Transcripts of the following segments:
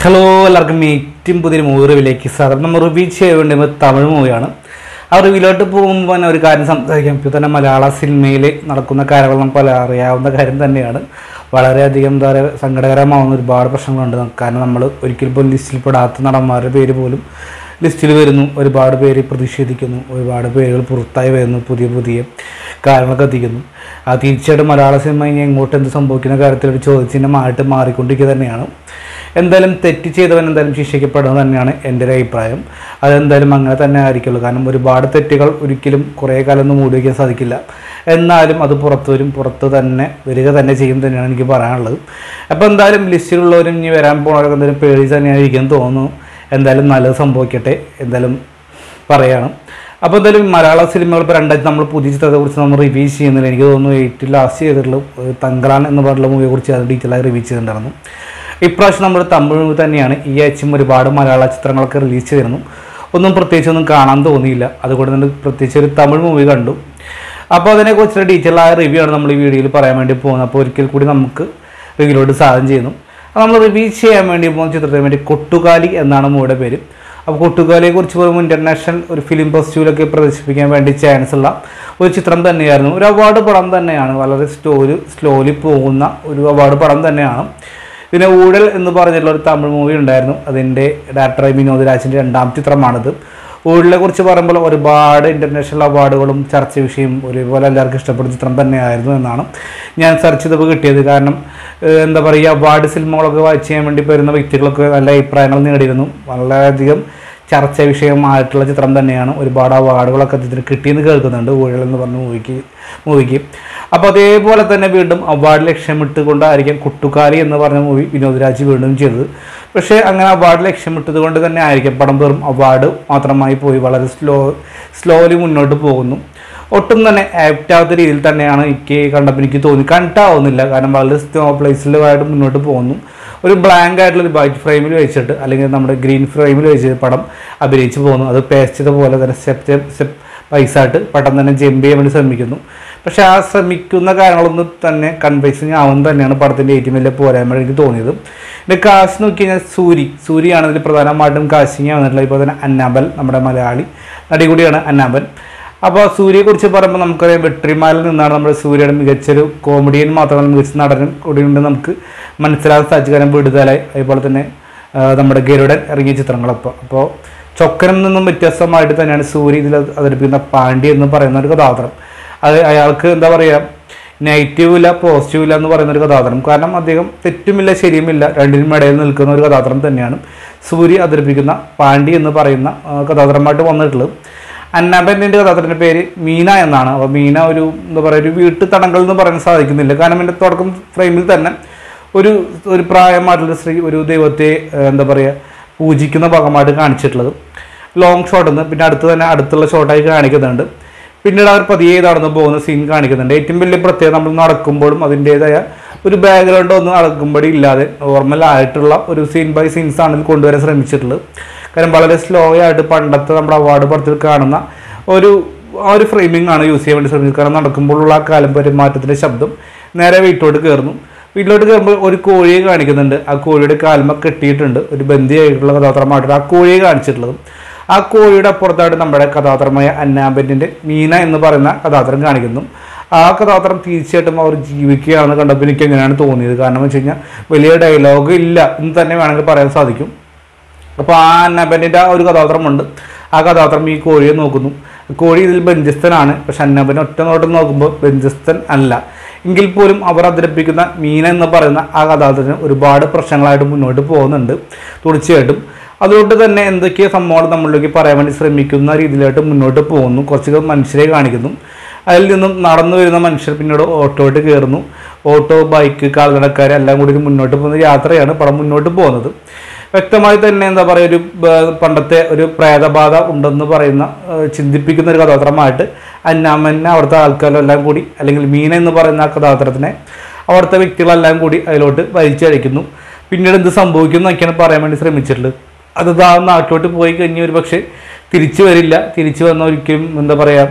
hello എല്ലാവർക്കും ഏറ്റവും പുതിയൊരു മൂവി റിവ്യൂലേക്ക് സാധാരണ നമ്മൾ റിവ്യൂ ചെയ്യാൻ വേണ്ടി നമ്മൾ തമിഴ് മൂവിയാണ് ആ റിവ്യൂലോട്ട് പോകുമ്പോൾ തന്നെ ഒരു കാര്യം സംസാരിക്കാം ഇപ്പോൾ തന്നെ മലയാള സിനിമയിൽ നടക്കുന്ന കാര്യങ്ങൾ നമുക്ക് പല അറിയാവുന്ന കാര്യം തന്നെയാണ് വളരെയധികം എന്താ പറയുക സങ്കടകരമാവുന്ന ഒരുപാട് പ്രശ്നങ്ങളുണ്ട് കാരണം നമ്മൾ ഒരിക്കലും പോലും ലിസ്റ്റിൽ പെടാത്ത നടന്മാരുടെ പേര് പോലും ലിസ്റ്റിൽ വരുന്നു ഒരുപാട് പേര് പ്രതിഷേധിക്കുന്നു ഒരുപാട് പേരുകൾ പുറത്തായി വരുന്നു പുതിയ പുതിയ കാര്യങ്ങളൊക്കെ എത്തിക്കുന്നു ആ തീർച്ചയായിട്ടും മലയാള സിനിമ ഇനി എങ്ങോട്ട് എന്ത് സംഭവിക്കുന്ന കാര്യത്തിൽ ഒരു ചോദ്യചിഹ്നമായിട്ട് മാറിക്കൊണ്ടിരിക്കുക തന്നെയാണ് എന്തായാലും തെറ്റ് ചെയ്തവൻ എന്തായാലും ശിക്ഷിക്കപ്പെടുന്നത് തന്നെയാണ് എൻ്റെ ഒരു അഭിപ്രായം അതെന്തായാലും അങ്ങനെ തന്നെ ആയിരിക്കുള്ളൂ കാരണം ഒരുപാട് തെറ്റുകൾ ഒരിക്കലും കുറേ കാലം ഒന്നും മൂടി വയ്ക്കാൻ സാധിക്കില്ല എന്നാലും അത് പുറത്ത് വരും പുറത്ത് തന്നെ വരിക തന്നെ ചെയ്യും തന്നെയാണ് എനിക്ക് പറയാനുള്ളത് അപ്പോൾ എന്തായാലും ലിസ്റ്റിലുള്ളവരും ഇനി വരാൻ പോണവരൊക്കെ എന്തായാലും പേടി തന്നെയായിരിക്കും തോന്നുന്നു എന്തായാലും നല്ലത് സംഭവിക്കട്ടെ എന്തായാലും പറയാണ് അപ്പോൾ എന്തായാലും മലയാള സിനിമകൾ ഇപ്പോൾ രണ്ടായിരത്തി നമ്മൾ പുതിയ ചിത്രത്തെക്കുറിച്ച് നമ്മൾ റിവ്യൂ ചെയ്യുന്നില്ല എനിക്ക് തോന്നുന്നു ഏറ്റവും ലാസ്റ്റ് ചെയ്തിട്ടുള്ള ഒരു തങ്കറാൻ എന്ന് പറഞ്ഞുള്ള മൂവിയെ കുറിച്ച് അത് ഡീറ്റെയിൽ ആയി റിവ്യൂ ചെയ്തിട്ടുണ്ടായിരുന്നു ഇപ്രാവശ്യം നമ്മൾ തമിഴ് തന്നെയാണ് ഈ ആഴ്ചയും ഒരുപാട് മലയാള ചിത്രങ്ങളൊക്കെ റിലീസ് ചെയ്തിരുന്നു ഒന്നും പ്രത്യേകിച്ച് ഒന്നും കാണാൻ തോന്നിയില്ല അതുകൊണ്ട് തന്നെ പ്രത്യേകിച്ച് ഒരു തമിഴ് മൂവി കണ്ടു അപ്പോൾ അതിനെക്കുറിച്ചുള്ള ഡീറ്റെയിൽ ആയ റിവ്യൂ ആണ് നമ്മൾ ഈ വീഡിയോയിൽ പറയാൻ വേണ്ടി പോകുന്നത് അപ്പോൾ ഒരിക്കൽ കൂടി നമുക്ക് റിവ്യൂലോട്ട് സാധനം ചെയ്യുന്നു അപ്പോൾ നമ്മൾ റിവ്യൂ ചെയ്യാൻ വേണ്ടി പോകുന്ന ചിത്രത്തിന് വേണ്ടി കൊട്ടുകാലി എന്നാണ് മൂവിയുടെ പേര് അപ്പോൾ കൊട്ടുകാലിയെ കുറിച്ച് പറയുമ്പോൾ ഇൻ്റർനാഷണൽ ഒരു ഫിലിം ഫെസ്റ്റിവലൊക്കെ പ്രദർശിപ്പിക്കാൻ വേണ്ടി ചാൻസ് ഉള്ള ഒരു ചിത്രം തന്നെയായിരുന്നു ഒരു അവാർഡ് പടം തന്നെയാണ് വളരെ സ്ലോലി സ്ലോലി പോകുന്ന ഒരു അവാർഡ് പടം തന്നെയാണ് പിന്നെ ഊഴൽ എന്ന് പറഞ്ഞിട്ടുള്ള ഒരു തമിഴ് മൂവി ഉണ്ടായിരുന്നു അതിൻ്റെ ഡയറക്ടർ വിനോദ് രാജിൻ്റെ രണ്ടാം ചിത്രമാണിത് ഊഴലിനെ കുറിച്ച് പറയുമ്പോൾ ഒരുപാട് ഇൻ്റർനാഷണൽ അവാർഡുകളും ചർച്ച വിഷയം ഒരുപോലെ എല്ലാവർക്കും ഇഷ്ടപ്പെട്ട ചിത്രം തന്നെയായിരുന്നു എന്നാണ് ഞാൻ സെർച്ച് ചെയ്തപ്പോൾ കിട്ടിയത് കാരണം ഏഹ്, എന്താ പറയുക അവാർഡ് സിനിമകളൊക്കെ വായിച്ച് ചെയ്യാൻ വേണ്ടി വരുന്ന വ്യക്തികളൊക്കെ നല്ല അഭിപ്രായങ്ങൾ നേടിയിരുന്നു വളരെയധികം ചർച്ച വിഷയമായിട്ടുള്ള ചിത്രം തന്നെയാണ് ഒരുപാട് അവാർഡുകളൊക്കെ ഇതിന് കിട്ടിയെന്ന് കേൾക്കുന്നുണ്ട് ഊഴൽ എന്ന് പറഞ്ഞ മൂവിക്ക് മൂവിക്ക് അപ്പോൾ അതേപോലെ തന്നെ വീണ്ടും അവാർഡ് ലക്ഷ്യമിട്ടുകൊണ്ടായിരിക്കും കുട്ടുകാലി എന്ന് പറഞ്ഞ മൂവി വിനോദ് രാജ് വീണ്ടും ചെയ്തത് പക്ഷേ അങ്ങനെ അവാർഡ് ലക്ഷ്യമിട്ടത് കൊണ്ട് തന്നെ ആയിരിക്കും പടം വെറും അവാർഡ് മാത്രമായി പോയി വളരെ സ്ലോ സ്ലോലി മുന്നോട്ട് പോകുന്നു ഒട്ടും തന്നെ ആപ്റ്റ് ആവാത്ത രീതിയിൽ തന്നെയാണ് എനിക്ക് കണ്ടപ്പോൾ എനിക്ക് തോന്നി കണ്ടാവുന്നില്ല കാരണം വളരെ സ്ലോ പ്ലേസിലുമായിട്ട് മുന്നോട്ട് പോകുന്നു ഒരു ബ്ലാങ്ക് ആയിട്ടുള്ള ഒരു വൈറ്റ് ഫ്രെയിമിൽ വെച്ചിട്ട് അല്ലെങ്കിൽ നമ്മുടെ ഗ്രീൻ ഫ്രെയിമിൽ വെച്ച് പടം അഭിനയിച്ച് പോകുന്നു അത് പേസ്റ്റ് ചെയ്ത പോലെ തന്നെ സ്റ്റെപ്പ് സ്റ്റെപ്പ് പൈസ ആയിട്ട് പടം തന്നെ ജമ്പ് ചെയ്യാൻ വേണ്ടി ശ്രമിക്കുന്നു പക്ഷേ ആ ശ്രമിക്കുന്ന കാര്യങ്ങളൊന്നും തന്നെ കൺവൈസിങ് ആവുന്നത് തന്നെയാണ് പടത്തിൻ്റെ ഏറ്റവും വലിയ പോരായ്മ എനിക്ക് തോന്നിയത് പിന്നെ കാശ് നോക്കി കഴിഞ്ഞാൽ സൂരി സൂരിയാണ് ഇതിൽ പ്രധാനമായിട്ടും കാശിങ് വന്നിട്ടുള്ളത് ഇപ്പോൾ തന്നെ അന്നാബൽ നമ്മുടെ മലയാളി നടി കൂടിയാണ് അന്നാബൽ അപ്പോൾ സൂര്യയെക്കുറിച്ച് പറയുമ്പോൾ നമുക്കറിയാം വെട്രിമാലിൽ നിന്നാണ് നമ്മുടെ സൂര്യയുടെ മികച്ചൊരു കോമഡിയൻ മാത്രമല്ല മികച്ച നടനും കൂടിയുണ്ട് നമുക്ക് മനസ്സിലാകാൻ സാധിച്ചു കാരണം വിടുതലായി അതുപോലെ തന്നെ ആ, നമ്മുടെ ഗരുഡൻ ഇറങ്ങിയ ചിത്രങ്ങളപ്പോൾ അപ്പോൾ ചൊക്കനിൽ നിന്നും വ്യത്യസ്തമായിട്ട് തന്നെയാണ് സൂര്യ ഇതിൽ അവതരിപ്പിക്കുന്ന പാണ്ഡ്യ എന്ന് പറയുന്ന ഒരു കഥാപാത്രം അത് അയാൾക്ക് എന്താ പറയുക നെഗറ്റീവ് ഇല്ല പോസിറ്റീവ് ഇല്ല എന്ന് പറയുന്ന ഒരു കഥാപാത്രം കാരണം അദ്ദേഹം തെറ്റുമില്ല ശരിയുമില്ല രണ്ടിനും ഇടയിൽ നിൽക്കുന്ന ഒരു കഥാപാത്രം തന്നെയാണ് സൂര്യ അവതരിപ്പിക്കുന്ന പാണ്ഡ്യ എന്ന് പറയുന്ന ആ, കഥാപാത്രമായിട്ട് വന്നിട്ടുള്ളത് അന്നാബൻ്റെ കഥാപാത്രത്തിൻ്റെ പേര് മീന എന്നാണ് അപ്പോൾ മീന ഒരു എന്താ പറയുക ഒരു വീട്ടു തടങ്കൽ എന്ന് പറയാൻ സാധിക്കുന്നില്ല കാരണം എൻ്റെ തുടക്കം ഫ്രെയിമിൽ തന്നെ ഒരു ഒരു പ്രായമായിട്ടുള്ള സ്ത്രീ ഒരു ദൈവത്തെ ഏഹ്, എന്താ പറയുക പൂജിക്കുന്ന ഭാഗമായിട്ട് കാണിച്ചിട്ടുള്ളത് ലോങ് ഷോട്ട് നിന്ന് പിന്നെ അടുത്ത് തന്നെ അടുത്തുള്ള ഷോട്ടായി കാണിക്കുന്നുണ്ട് പിന്നീട് അവർ പതിയെ നടന്നു പോകുന്ന സീൻ കാണിക്കുന്നുണ്ട് ഏറ്റവും വലിയ പ്രത്യേകത നമ്മൾ നടക്കുമ്പോഴും അതിൻ്റേതായ ഒരു ബാക്ക്ഗ്രൗണ്ട് ഒന്നും നടക്കുമ്പോഴും ഇല്ലാതെ നോർമൽ ആയിട്ടുള്ള ഒരു സീൻ ബൈ സീൻസ് ആണ് ഇതിൽ കൊണ്ടുവരാൻ ശ്രമിച്ചിട്ടുള്ളത് കാരണം വളരെ സ്ലോ ആയിട്ട് പണ്ടത്തെ നമ്മുടെ അവാർഡ് പടത്തിൽ കാണുന്ന ഒരു ആ ഒരു ഫ്രെയിമിംഗ് ആണ് യൂസ് ചെയ്യാൻ വേണ്ടി ശ്രമിച്ചത് കാരണം നടക്കുമ്പോഴുള്ള ആ കാലം പെരുമാറ്റത്തിൻ്റെ ശബ്ദം നേരെ വീട്ടിലോട്ട് കയറുന്നു വീട്ടിലോട്ട് കയറുമ്പോൾ ഒരു കോഴിയെ കാണിക്കുന്നുണ്ട് ആ കോഴിയുടെ കാൽമ കെട്ടിയിട്ടുണ്ട് ഒരു ബന്ധിയായിട്ടുള്ള കഥാപാത്രമായിട്ടാണ് ആ കോഴിയെ കാണിച്ചിട്ടുള്ളത് ആ കോഴിയുടെ അപ്പുറത്തായിട്ട് നമ്മുടെ കഥാപാത്രമായ അന്നാബെറ്റിൻ്റെ മീന എന്ന് പറയുന്ന കഥാപാത്രം കാണിക്കുന്നു ആ കഥാപാത്രം തീർച്ചയായിട്ടും അവർ ജീവിക്കുകയാണെന്ന് കണ്ടപ്പോൾ എനിക്ക് എങ്ങനെയാണ് തോന്നിയത് കാരണം എന്ന് വെച്ച് കഴിഞ്ഞാൽ വലിയ ഡയലോഗ് ഇല്ല എന്ന് തന്നെ വേണമെങ്കിൽ പറയാൻ സാധിക്കും അപ്പോൾ ആ അന്നബൻ്റെ ആ ഒരു കഥാപാത്രമുണ്ട് ആ കഥാപാത്രം ഈ കോഴിയെ നോക്കുന്നു കോഴി ഇതിൽ ബന്ധ്യസ്ഥനാണ് പക്ഷെ അന്നബൻ ഒറ്റ നോട്ടം നോക്കുമ്പോൾ ബന്ധ്യസ്ഥൻ അല്ല എങ്കിൽ പോലും അവർ അവതരിപ്പിക്കുന്ന മീന എന്ന് പറയുന്ന ആ കഥാപാത്രത്തിന് ഒരുപാട് പ്രശ്നങ്ങളായിട്ട് മുന്നോട്ട് പോകുന്നുണ്ട് തീർച്ചയായിട്ടും അതുകൊണ്ട് തന്നെ എന്തൊക്കെയോ സംഭവങ്ങൾ നമ്മളിലേക്ക് പറയാൻ വേണ്ടി ശ്രമിക്കുന്ന രീതിയിലായിട്ട് മുന്നോട്ട് പോകുന്നു കുറച്ച് മനുഷ്യരെ കാണിക്കുന്നു അതിൽ നിന്നും നടന്നു വരുന്ന മനുഷ്യർ പിന്നീട് ഓട്ടോയിട്ട് കയറുന്നു ഓട്ടോ ബൈക്ക് കാൽനടക്കാർ എല്ലാം കൂടി ഒരു മുന്നോട്ട് പോകുന്ന യാത്രയാണ് പടം മുന്നോട്ട് പോകുന്നത് വ്യക്തമായി തന്നെ എന്താ പറയുക ഒരു ബ- പണ്ടത്തെ ഒരു പ്രേതബാധ ഉണ്ടെന്ന് പറയുന്ന ഏഹ്, ചിന്തിപ്പിക്കുന്ന ഒരു കഥാപാത്രമായിട്ട് അന്നാമനെ അവിടുത്തെ ആൾക്കാരെല്ലാം കൂടി അല്ലെങ്കിൽ മീന എന്ന് പറയുന്ന ആ കഥാപാത്രത്തിനെ അവിടുത്തെ വ്യക്തികളെല്ലാം കൂടി അതിലോട്ട് വലിച്ചഴിക്കുന്നു പിന്നീട് എന്ത് സംഭവിക്കും എന്നൊക്കെയാണ് പറയാൻ വേണ്ടി ശ്രമിച്ചിട്ടുള്ളത് അത് ആ നാട്ടിലോട്ട് പോയി കഴിഞ്ഞ് ഒരു പക്ഷേ തിരിച്ചു വരില്ല തിരിച്ചു വന്ന ഒരിക്കലും എന്താ പറയുക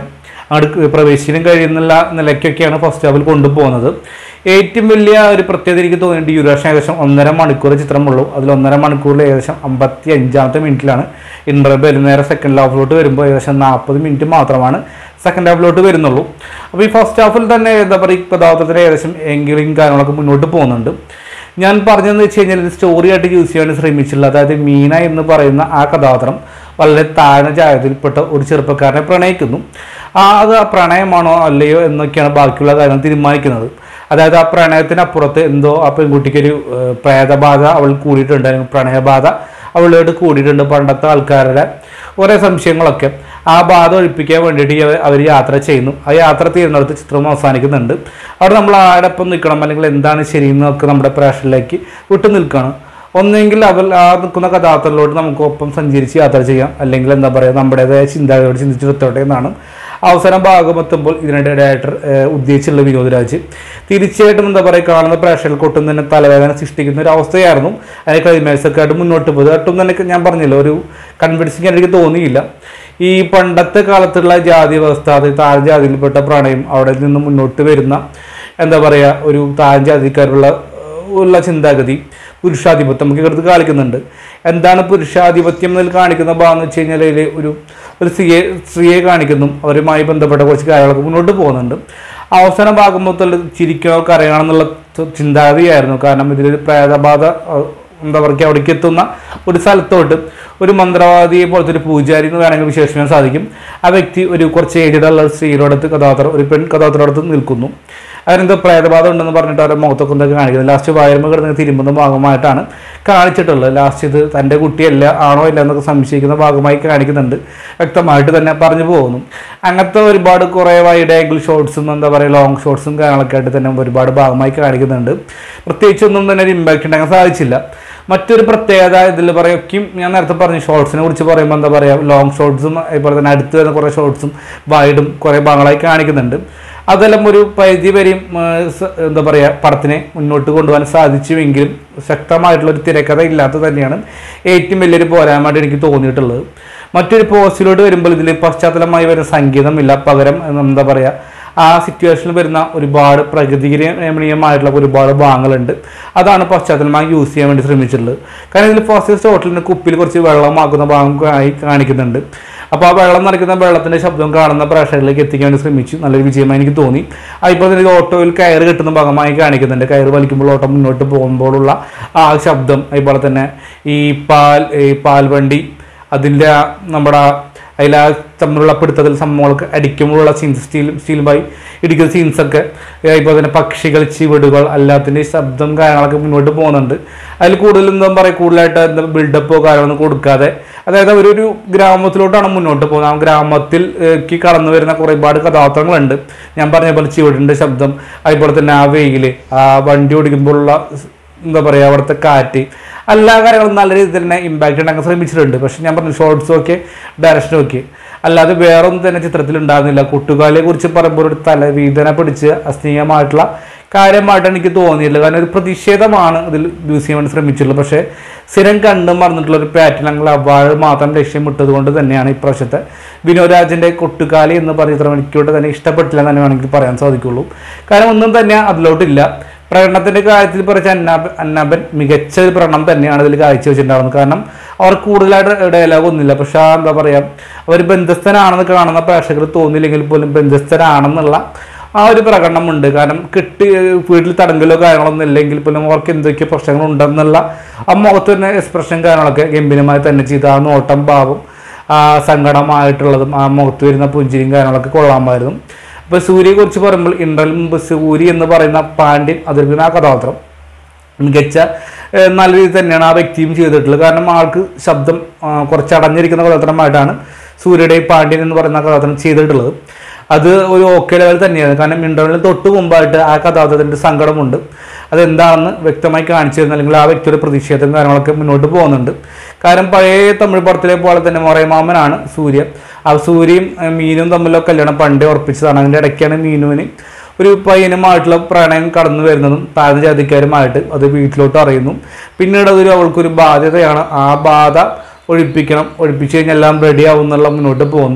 അങ്ങോട്ട് പ്രവേശിക്കാനും കഴിയുന്നില്ല നിലയ്ക്കൊക്കെയാണ് ഫസ്റ്റ് ഹാഫിൽ കൊണ്ടുപോകുന്നത് ഏറ്റവും വലിയ ഒരു പ്രത്യേകത എനിക്ക് തോന്നിയിട്ട് ഡ്യൂറേഷൻ ഏകദേശം ഒന്നര മണിക്കൂർ ചിത്രമുള്ളൂ അതിൽ ഒന്നര മണിക്കൂറിൽ ഏകദേശം അമ്പത്തി അഞ്ചാമത്തെ മിനിറ്റിലാണ് ഇൻ്റർവെൽ നേരെ സെക്കൻഡ് ഹാഫിലോട്ട് വരുമ്പോൾ ഏകദേശം നാൽപ്പത് മിനിറ്റ് മാത്രമാണ് സെക്കൻഡ് ഹാഫിലോട്ട് വരുന്നുള്ളൂ അപ്പോൾ ഈ ഫസ്റ്റ് ഹാഫിൽ തന്നെ എന്താ പറയുക കഥാപാത്രത്തിന് ഏകദേശം എങ്കിലും കാര്യങ്ങളൊക്കെ മുന്നോട്ട് പോകുന്നുണ്ട് ഞാൻ പറഞ്ഞതെന്ന് വെച്ച് കഴിഞ്ഞാൽ ഇത് സ്റ്റോറി ആയിട്ട് യൂസ് ചെയ്യാൻ ശ്രമിച്ചിട്ടുള്ളത് അതായത് മീന എന്ന് പറയുന്ന ആ കഥാപാത്രം വളരെ താഴ്ന്ന ജാതിയിൽപ്പെട്ട ഒരു ചെറുപ്പക്കാരനെ പ്രണയിക്കുന്നു ആ അത് ആ പ്രണയമാണോ അല്ലയോ എന്നൊക്കെയാണ് ബാക്കിയുള്ള കാര്യങ്ങൾ തീരുമാനിക്കുന്നത് അതായത് ആ പ്രണയത്തിനപ്പുറത്ത് എന്തോ ആ പെൺകുട്ടിക്കൊരു ഏഹ്, പ്രേതബാധ അവൾ കൂടിയിട്ടുണ്ട് അല്ലെങ്കിൽ പ്രണയബാധ അവളോട് കൂടിയിട്ടുണ്ട് പണ്ടത്തെ ആൾക്കാരുടെ ഓരോ സംശയങ്ങളൊക്കെ ആ ബാധ ഒഴിപ്പിക്കാൻ വേണ്ടിയിട്ട് അവർ യാത്ര ചെയ്യുന്നു ആ യാത്ര തീരുന്നിടത്ത് ചിത്രം അവസാനിക്കുന്നുണ്ട് അവിടെ നമ്മൾ ആടൊപ്പം നിൽക്കണം അല്ലെങ്കിൽ എന്താണ് ശരിയെന്നൊക്കെ നമ്മുടെ പ്രേക്ഷകരിലേക്ക് വിട്ടു നിൽക്കണം ഒന്നെങ്കിൽ അവർ ആ നിൽക്കുന്ന കഥാപാത്രത്തിലോട്ട് നമുക്ക് ഒപ്പം സഞ്ചരിച്ച് യാത്ര ചെയ്യാം അല്ലെങ്കിൽ എന്താ പറയുക നമ്മുടേതായ ചിന്താഗതിയോട് ചിന്തിച്ചെടുത്തോട്ടെ എന്നാണ് അവസാന ഭാഗം എത്തുമ്പോൾ ഇതിനിടെ ഡയറക്ടർ ഏഹ്, ഉദ്ദേശിച്ചുള്ള വിനോദരാജ് തീർച്ചയായിട്ടും എന്താ പറയുക കാണുന്ന പ്രേക്ഷകർക്ക് ഒട്ടും തന്നെ തലവേദന സൃഷ്ടിക്കുന്ന ഒരു അവസ്ഥയായിരുന്നു അതിന് ക്ലൈമാക്സ് ഒക്കെ ആയിട്ട് മുന്നോട്ട് പോയത് ഒട്ടും തന്നെ ഞാൻ പറഞ്ഞില്ല ഒരു കൺവിൻസിങ് എനിക്ക് തോന്നിയില്ല ഈ പണ്ടത്തെ കാലത്തുള്ള ജാതി വ്യവസ്ഥ അത് താഴെ ജാതിയിൽപ്പെട്ട പ്രണയം അവിടെ നിന്ന് മുന്നോട്ട് വരുന്ന എന്താ പറയുക ഒരു താഴെ ജാതിക്കാരുള്ള ഉള്ള ചിന്താഗതി പുരുഷാധിപത്യം നമുക്ക് എടുത്ത് കാണിക്കുന്നുണ്ട് എന്താണ് പുരുഷാധിപത്യം എന്നതിൽ കാണിക്കുന്ന ഭാഗം എന്ന് വെച്ച് കഴിഞ്ഞാൽ അതിൽ ഒരു ഒരു സ്ത്രീയെ സ്ത്രീയെ കാണിക്കുന്നു അവരുമായി ബന്ധപ്പെട്ട കുറച്ച് കാര്യങ്ങളൊക്കെ മുന്നോട്ട് പോകുന്നുണ്ട് അവസാന ഭാഗം മൊത്തം ചിരിക്കണോ കരയണോ എന്നുള്ള ചിന്താഗതിയായിരുന്നു കാരണം ഇതിലൊരു പ്രേതബാധ അഹ് എന്താ പറയുക അവിടേക്ക് എത്തുന്ന ഒരു സ്ഥലത്തോട്ട് ഒരു മന്ത്രവാദിയെ പോലത്തെ ഒരു പൂജാരി എന്ന് വേണമെങ്കിൽ വിശേഷിക്കാൻ സാധിക്കും ആ വ്യക്തി ഒരു കുറച്ച് ഏജിലുള്ള ഒരു സ്ത്രീയോടത്ത് കഥാപാത്രം ഒരു പെൺ കഥാപാത്രത്തോടത്ത് നിൽക്കുന്നു അതിനെന്തോ പ്രേതബാധ ഉണ്ടെന്ന് പറഞ്ഞിട്ട് അവരുടെ മുഖത്തൊക്കെ എന്തൊക്കെ കാണിക്കുന്നത് ലാസ്റ്റ് വയർമ കിടന്ന് തിരുമ്പുന്ന ഭാഗമായിട്ടാണ് കാണിച്ചിട്ടുള്ളത് ലാസ്റ്റ് ഇത് തൻ്റെ കുട്ടിയല്ല ആണോ ഇല്ല എന്നൊക്കെ സംശയിക്കുന്ന ഭാഗമായി കാണിക്കുന്നുണ്ട് വ്യക്തമായിട്ട് തന്നെ പറഞ്ഞു പോകുന്നു അങ്ങനത്തെ ഒരുപാട് കുറേ വൈഡ് ആംഗിൾ ഷോട്ട്സും എന്താ പറയുക ലോങ് ഷോട്ട്സും കാര്യങ്ങളൊക്കെ ആയിട്ട് തന്നെ ഒരുപാട് ഭാഗമായി കാണിക്കുന്നുണ്ട് പ്രത്യേകിച്ചൊന്നും തന്നെ ഒരു ഇമ്പാക്റ്റ് ഉണ്ടാക്കാൻ സാധിച്ചില്ല മറ്റൊരു പ്രത്യേകത ഇതിൽ പറയൊക്കെയും ഞാൻ നേരത്തെ പറഞ്ഞു ഷോർട്സിനെ കുറിച്ച് പറയുമ്പോൾ എന്താ പറയുക ലോങ് ഷോർട്സും അതുപോലെ തന്നെ അടുത്ത് വരുന്ന കുറേ ഷോർട്സും വൈഡും കുറേ ഭാഗങ്ങളായി കാണിക്കുന്നുണ്ട് അതെല്ലാം ഒരു പരിധി വരെയും ആ, സ- എന്താ പറയുക പടത്തിനെ മുന്നോട്ട് കൊണ്ടുപോകാൻ സാധിച്ചുവെങ്കിലും ശക്തമായിട്ടുള്ള ഒരു തിരക്കഥ ഇല്ലാത്തത് തന്നെയാണ് ഏറ്റവും വലിയൊരു പോരായ്മയായിട്ട് എനിക്ക് തോന്നിയിട്ടുള്ളത് മറ്റൊരു പോസ്റ്റിലോട്ട് വരുമ്പോൾ ഇതിൽ പശ്ചാത്തലമായി വരുന്ന സംഗീതമില്ല പകരം എന്താ പറയുക ആ സിറ്റുവേഷനിൽ വരുന്ന ഒരുപാട് പ്രകൃതി രമണീയമായിട്ടുള്ള ഒരുപാട് ഭാഗങ്ങളുണ്ട് അതാണ് പശ്ചാത്തലമായി യൂസ് ചെയ്യാൻ വേണ്ടി ശ്രമിച്ചിട്ടുള്ളത് കാരണം ഇതിൽ ഫസ്റ്റ് സ്റ്റോട്ടിലിന് കുപ്പിയിൽ കുറച്ച് വെള്ളമാക്കുന്ന ഭാഗം ആയി കാണിക്കുന്നുണ്ട് അപ്പോൾ ആ വെള്ളം നിറയ്ക്കുന്ന വെള്ളത്തിന്റെ ശബ്ദം കാണുന്ന പ്രേക്ഷകരിലേക്ക് എത്തിക്കാൻ വേണ്ടി ശ്രമിച്ചു നല്ലൊരു വിജയമായി എനിക്ക് തോന്നി ഇപ്പോൾ തന്നെ ഇത് ഓട്ടോയിൽ കയറ് കിട്ടുന്ന ഭാഗമായി കാണിക്കുന്നുണ്ട് കയറ് വലിക്കുമ്പോൾ ഓട്ടോ മുന്നോട്ട് പോകുമ്പോഴുള്ള ആ ശബ്ദം അതുപോലെ തന്നെ ഈ പാൽ ഈ പാൽവണ്ടി അതിൻ്റെ ആ നമ്മുടെ ആ അതിൽ ആ തമ്മിലുള്ള പിടുത്തത്തിൽ സംഭവങ്ങൾക്ക് അടിക്കുമ്പോഴുള്ള സീൻസ് സ്റ്റീൽ സ്റ്റീൽ ബൈ ഇടിക്കുന്ന സീൻസൊക്കെ ഇപ്പോൾ തന്നെ പക്ഷികൾ ചിവിടുകൾ എല്ലാത്തിൻ്റെ ശബ്ദം കാര്യങ്ങളൊക്കെ മുന്നോട്ട് പോകുന്നുണ്ട് അതിൽ കൂടുതൽ എന്താ പറയുക കൂടുതലായിട്ട് എന്താ ബിൽഡപ്പോ കാര്യങ്ങളൊന്നും കൊടുക്കാതെ അതായത് അവരൊരു ഗ്രാമത്തിലോട്ടാണ് മുന്നോട്ട് പോകുന്നത് ആ ഗ്രാമത്തിൽ ക്ക് കടന്നു വരുന്ന കുറേ ഒരുപാട് കഥാപാത്രങ്ങളുണ്ട് ഞാൻ പറഞ്ഞ പോലെ ചിവിടിൻ്റെ ശബ്ദം അതുപോലെ തന്നെ ആ വെയിൽ ആ വണ്ടി ഓടിക്കുമ്പോഴുള്ള എന്താ പറയുക അവിടുത്തെ കാറ്റ് എല്ലാ കാര്യങ്ങളും നല്ല രീതിയിൽ തന്നെ ഇമ്പാക്റ്റ് ഉണ്ടാക്കാൻ ശ്രമിച്ചിട്ടുണ്ട് പക്ഷെ ഞാൻ പറഞ്ഞു ഷോർട്സും ഒക്കെ ഡയറക്ഷനും ഒക്കെ അല്ലാതെ വേറെ ഒന്നും തന്നെ ചിത്രത്തിൽ ഉണ്ടാകുന്നില്ല കുട്ടുകാലിയെ കുറിച്ച് പറയുമ്പോൾ ഒരു തലവേദന പിടിച്ച് അസ്നേഹമായിട്ടുള്ള കാര്യമായിട്ടാണ് എനിക്ക് തോന്നിയില്ല കാരണം ഒരു പ്രതിഷേധമാണ് ഇതിൽ യൂസ് ചെയ്യാൻ വേണ്ടി ശ്രമിച്ചിട്ടുള്ളത് പക്ഷേ സ്ഥിരം കണ്ടും മറന്നിട്ടുള്ള ഒരു പാറ്റേൺ ഞങ്ങൾ അവാഴ് മാത്രം ലക്ഷ്യമിട്ടത് കൊണ്ട് തന്നെയാണ് ഇപ്രാവശ്യത്തെ വിനോദരാജിൻ്റെ കൊട്ടുകാലി എന്ന് പറഞ്ഞ ചിത്രം എനിക്കോട്ട് തന്നെ ഇഷ്ടപ്പെട്ടില്ല എന്ന് തന്നെ വേണമെങ്കിൽ പറയാൻ സാധിക്കുള്ളൂ കാരണം ഒന്നും തന്നെ അതിലോട്ടില്ല പ്രകടനത്തിന്റെ കാര്യത്തിൽ പറഞ്ഞ അന്നാബൻ അന്നാബൻ മികച്ച ഒരു പ്രകടനം തന്നെയാണ് ഇതിൽ കാഴ്ചവെച്ചിട്ടുണ്ടാവുന്നത് കാരണം അവർ കൂടുതലായിട്ട് ഡയലോഗ് ഒന്നുമില്ല പക്ഷെ ആ എന്താ പറയുക അവർ ബന്ധസ്ഥനാണെന്ന് കാണുന്ന പ്രേക്ഷകർ തോന്നിയില്ലെങ്കിൽ പോലും ബന്ധസ്ഥനാണെന്നുള്ള ആ ഒരു പ്രകടനമുണ്ട് കാരണം കിട്ടി വീട്ടിൽ തടങ്കലോ കാര്യങ്ങളൊന്നും ഇല്ലെങ്കിൽ പോലും അവർക്ക് എന്തൊക്കെ പ്രശ്നങ്ങൾ ഉണ്ടെന്നുള്ള ആ മുഖത്ത് തന്നെ എക്സ്പ്രഷൻ കാര്യങ്ങളൊക്കെ ഗംഭീരമായി തന്നെ ചെയ്ത് ആ നോട്ടം ഭാവം ആ സങ്കടമായിട്ടുള്ളതും ആ മുഖത്ത് വരുന്ന പുഞ്ചിരിയും കാര്യങ്ങളൊക്കെ കൊള്ളാമായിരുന്നു ഇപ്പൊ സൂര്യയെ കുറിച്ച് പറയുമ്പോൾ ഇന്റർവെൽ മുമ്പ് സൂര്യ എന്ന് പറയുന്ന പാണ്ഡ്യൻ അതിർക്കുന്ന ആ കഥാപാത്രം മികച്ച ഏഹ്, നല്ല രീതിയിൽ തന്നെയാണ് ആ വ്യക്തിയും ചെയ്തിട്ടുള്ളത് കാരണം ആൾക്ക് ശബ്ദം ആ, കുറച്ച് അടഞ്ഞിരിക്കുന്ന കഥാപാത്രമായിട്ടാണ് സൂര്യയുടെ ഈ പാണ്ഡ്യൻ എന്ന് പറയുന്ന കഥാപാത്രം ചെയ്തിട്ടുള്ളത് അത് ഒരു ഓക്കെ ലെവൽ തന്നെയാണ് കാരണം ഇന്റർവെല്ലിന് തൊട്ട് മുമ്പായിട്ട് ആ കഥാപാത്രത്തിന്റെ സങ്കടമുണ്ട് അതെന്താണെന്ന് വ്യക്തമായി കാണിച്ചു തരുന്ന അല്ലെങ്കിൽ ആ വ്യക്തിയുടെ പ്രതിഷേധം കാര്യങ്ങളൊക്കെ മുന്നോട്ട് പോകുന്നുണ്ട് കാരണം പഴയ തമിഴ് പടത്തിലെ പോലെ തന്നെ മൊറയമാമനാണ് സൂര്യ ആ സൂര്യയും ഏഹ്, മീനും തമ്മിലുള്ള കല്യാണം പണ്ടേ ഉറപ്പിച്ചതാണ് അതിൻ്റെ ഇടയ്ക്കാണ് മീനുവിന് ഒരു പയ്യനുമായിട്ടുള്ള പ്രണയം കടന്നു വരുന്നതും താഴ്ന്ന ജാതിക്കാരുമായിട്ട് അത് വീട്ടിലോട്ട് അറിയുന്നു പിന്നീട് അതൊരു അവൾക്കൊരു ബാധ്യതയാണ് ആ ബാധ ഒഴിപ്പിക്കണം ഒഴിപ്പിച്ചു കഴിഞ്ഞാൽ എല്ലാം റെഡി ആവും എന്നുള്ള മുന്നോട്ട് പോകുന്നു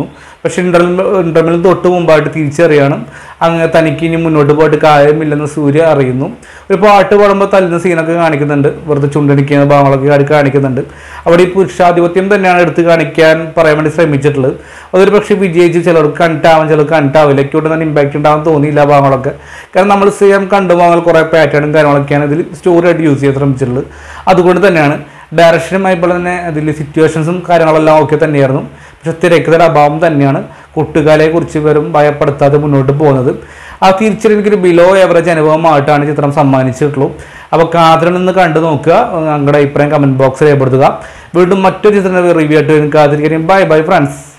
പക്ഷെ ഇന്റർവെൽ ഇന്റർവെൽ തൊട്ട് മുമ്പായിട്ട് തിരിച്ചറിയണം അങ്ങനെ തനിക്ക് ഇനി മുന്നോട്ട് പോയിട്ട് കാര്യമില്ലെന്ന് സൂര്യ അറിയുന്നു ഒരു പാട്ട് പാടുമ്പോൾ തല്ലുന്ന സീനൊക്കെ കാണിക്കുന്നുണ്ട് വെറുതെ ചുണ്ടടിക്കുന്ന ഭാവങ്ങളൊക്കെ ആടി കാണിക്കുന്നുണ്ട് അവിടെ ഈ പുരുഷാധിപത്യം തന്നെയാണ് എടുത്ത് കാണിക്കാൻ പറയാൻ വേണ്ടി ശ്രമിച്ചിട്ടുള്ളത് അതൊരു പക്ഷേ വിജയിച്ച് ചിലർക്ക് കണ്ടിട്ടാവും ചിലർക്ക് കണ്ടിട്ടാവില്ല എനിക്കോട്ട് തന്നെ ഇമ്പാക്റ്റ് ഉണ്ടാവാൻ തോന്നിയില്ല ആ ഭാവങ്ങളൊക്കെ കാരണം നമ്മൾ സെയിം കണ്ടു പോകുന്ന കുറേ പാറ്റേണും കാര്യങ്ങളൊക്കെയാണ് ഇതിൽ സ്റ്റോറി ആയിട്ട് യൂസ് ചെയ്യാൻ ശ്രമിച്ചിട്ടുള്ളത് അതുകൊണ്ട് തന്നെയാണ് ഡയറക്ഷനും അതുപോലെ തന്നെ അതിൽ സിറ്റുവേഷൻസും കാര്യങ്ങളെല്ലാം ഓക്കെ തന്നെയായിരുന്നു പക്ഷെ തിരക്കഥയുടെ അഭാവം തന്നെയാണ് കുട്ടുകാലെ കുറിച്ച് വെറും ഭയപ്പെടുത്താതെ മുന്നോട്ട് പോകുന്നത് ആ തിരിച്ചറിവ് എനിക്കൊരു ബിലോ എവറേജ് അനുഭവമായിട്ടാണ് ചിത്രം സമ്മാനിച്ചിട്ടുള്ളൂ അപ്പോൾ കാത്തിരിൽ നിന്ന് കണ്ടു നോക്കുക നിങ്ങളുടെ അഭിപ്രായം കമൻറ്റ് ബോക്സിൽ രേഖപ്പെടുത്തുക വീണ്ടും മറ്റൊരു ചിത്രത്തിൻ്റെ റിവ്യൂ ആയിട്ട് കാത്തിരിക്കുകയും ബൈ ബൈ ഫ്രണ്ട്സ്